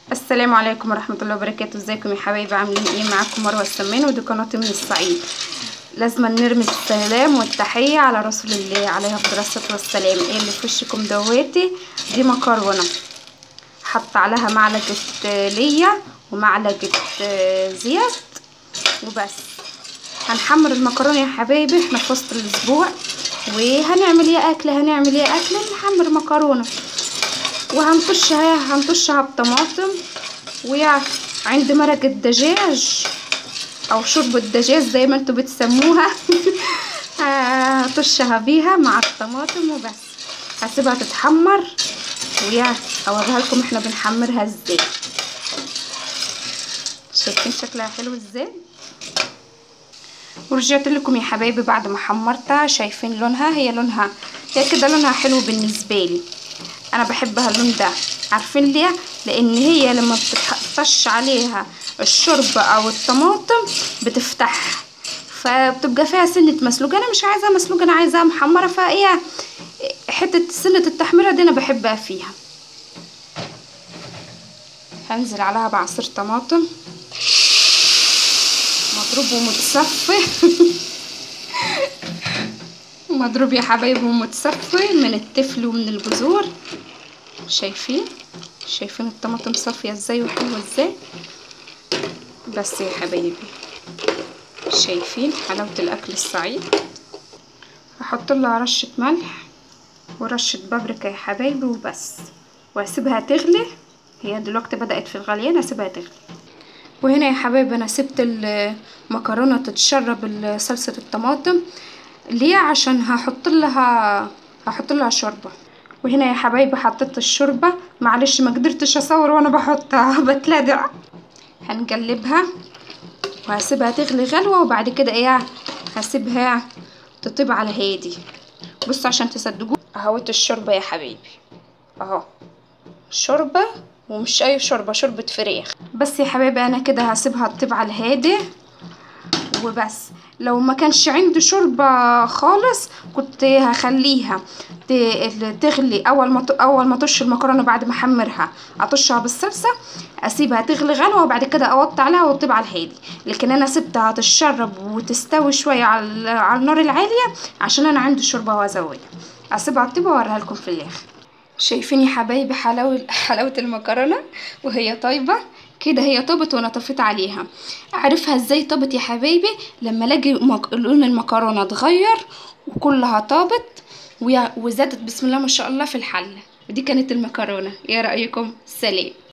السلام عليكم ورحمة الله وبركاته ازيكم يا حبايبي عاملين ايه معاكم مروة السمان ودي قناتي من الصعيد لازم نرمي السلام والتحية على رسول الله عليه افضل الصلاة والسلام ايه اللي في وشكم دواتي دي مكرونة حط عليها معلقة ليا ومعلقة زيت وبس هنحمر المكرونة يا حبايبي احنا في وسط الاسبوع وهنعمل ايه اكل هنعمل ايه اكل نحمر مكرونة وهنطشها هنطشها بطماطم وعند مرقة دجاج او شوربة دجاج زي ما انتوا بتسموها هطشها بيها مع الطماطم وبس هسيبها تتحمر ويا اوريها لكم احنا بنحمرها ازاي شايفين شكلها حلو ازاي ورجعت لكم يا حبايبي بعد ما حمرتها شايفين لونها هي لونها هي كده لونها حلو بالنسبه لي انا بحبها اللون ده عارفين ليه لان هي لما بتطش عليها الشوربه او الطماطم بتفتح فبتبقى فيها سنه مسلوقه انا مش عايزاها مسلوقه انا عايزاها محمره فهي حته سنه التحميره دي انا بحبها فيها هنزل عليها بعصير طماطم مضروب ومتصفي مضروب يا حبايبي ومتصفي من التفل ومن البذور شايفين شايفين الطماطم صافيه ازاي وحلوه ازاي بس يا حبايبي شايفين حلاوه الاكل الصعيد هحط لها رشه ملح ورشه بابريكا يا حبايبي وبس وهسيبها تغلي هي دلوقتي بدات في الغليان هسيبها تغلي وهنا يا حبايبي انا سبت المكرونه تتشرب صلصه الطماطم ليه عشان هحط لها هحط لها شوربه وهنا يا حبايبي حطيت الشوربه معلش ما قدرتش اصور وانا بحطها بتلدع هنقلبها وهسيبها تغلي غلوه وبعد كده ايه هسيبها تطيب على هادي بصوا عشان تصدقوا اهوت الشوربه يا حبايبي اهو شوربه ومش اي شوربه شوربه فراخ بس يا حبايبي انا كده هسيبها تطيب على الهادي وبس لو ما كانش عندي شوربه خالص كنت هخليها تغلي اول ما اول ما طش المكرونه بعد ما احمرها اطشها بالصلصه اسيبها تغلي غلوه وبعد كده اوطي عليها وتطيب على الهادي لكن انا سبتها تتشرب وتستوي شويه على على النار العاليه عشان انا عندي شوربه وازودها اسيبها تطيب واوريها لكم في الاخر شايفين يا حبايبي حلاوه حلاوه المكرونه وهي طيبه كده هي طابت وانا طفيت عليها اعرفها ازاي طابت يا حبايبي لما الاقي لون المكرونه اتغير وكلها طابت وزادت بسم الله ما شاء الله في الحله ودي كانت المكرونه ايه رايكم سلام